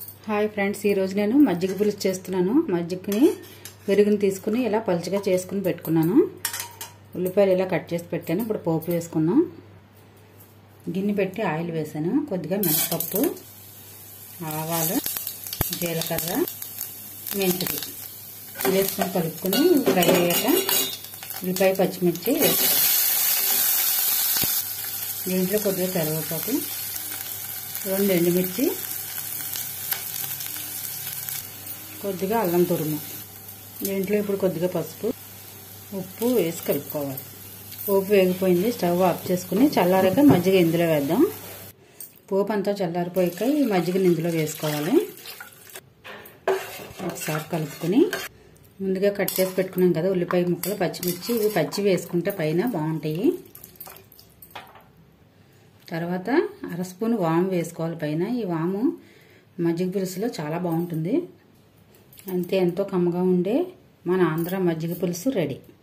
hi friends ఈరోజు నేను మజ్జిగ పులుసు చేస్తున్నాను మజ్జిగని పెరుగుని తీసుకుని ఇలా పలుచగా చేసుకుని పెట్టుకున్నాను ఉల్లిపాయలు ఇలా కట్ చేసి పెట్టాను ఇప్పుడు పోపు వేసుకున్నాం గిన్నె పెట్టి ఆయిల్ వేసాను కొద్దిగా మినపప్పు ఆవాలు జీలకర్ర మెంతులు వేసుకొని కలుపుకొని ఫ్రై అయ్యాక ఉల్లిపాయ పచ్చిమిర్చి వేసుకోవాలి దీంట్లో కొద్దిగా కరివేపాకు రెండు ఎండుమిర్చి కొద్దిగా అల్లం తురుము దీంట్లో ఇప్పుడు కొద్దిగా పసుపు ఉప్పు వేసి కలుపుకోవాలి పోపు వేగిపోయింది స్టవ్ ఆఫ్ చేసుకుని చల్లారాక మజ్జిగ ఇందులో వేద్దాం పోపు అంతా చల్లారిపోయాక ఈ మజ్జిగని ఇందులో వేసుకోవాలి ఒకసారి కలుపుకొని ముందుగా కట్ చేసి పెట్టుకున్నాం కదా ఉల్లిపాయ ముక్కలు పచ్చిమిర్చి ఇవి పచ్చి వేసుకుంటే పైన బాగుంటాయి తర్వాత అర స్పూన్ వాము వేసుకోవాలి పైన ఈ వాము మజ్జిగ పులుసులో చాలా బాగుంటుంది అంతే ఎంతో కమ్మగా ఉండే మన ఆంధ్ర మజ్జిగ పులుసు రెడీ